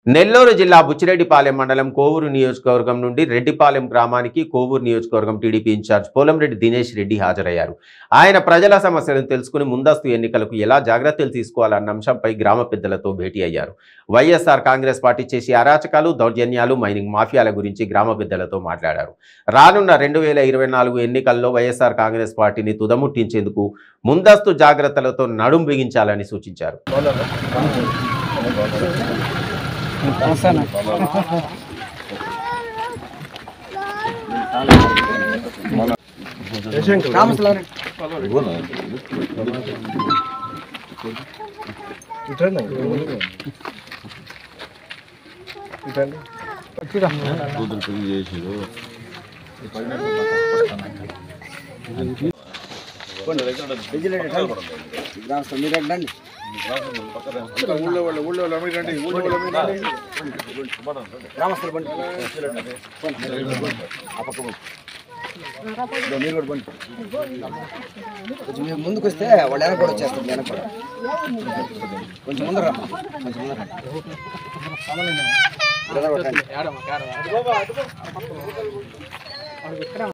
నెల్లూరు జిల్లా బుచ్చిరెడ్డిపాలెం మండలం కోవూరు నియోజకవర్గం నుండి రెడ్డిపాలెం గ్రామానికి కోవూరు నియోజకవర్గం టీడీపీ ఇన్ఛార్జ్ పోలంరెడ్డి దినేష్ రెడ్డి హాజరయ్యారు ఆయన ప్రజల సమస్యలను తెలుసుకుని ముందస్తు ఎన్నికలకు ఎలా జాగ్రత్తలు తీసుకోవాలన్న అంశంపై గ్రామ పెద్దలతో భేటీ అయ్యారు వైఎస్ఆర్ కాంగ్రెస్ పార్టీ చేసే అరాచకాలు దౌర్జన్యాలు మైనింగ్ మాఫియాల గురించి గ్రామ పెద్దలతో మాట్లాడారు రానున్న రెండు వేల ఇరవై నాలుగు ఎన్నికల్లో వైఎస్ఆర్ కాంగ్రెస్ పార్టీని తుదముట్టించేందుకు ముందస్తు జాగ్రత్తలతో నడుం బిగించాలని సూచించారు కూతురు పెళ్లి చేసారు ఊళ్ళో వాళ్ళు ఊళ్ళో వాళ్ళు అమ్మి రండి ఊళ్ళో వాళ్ళు అమ్మి రండి కొంచెం మీరు ముందుకు వస్తే వాళ్ళు వెనక కూడా వచ్చేస్తారు వెనక కూడా కొంచెం ముందర రా. కొంచెం ముందర రా. ఇలా కొట్టండి.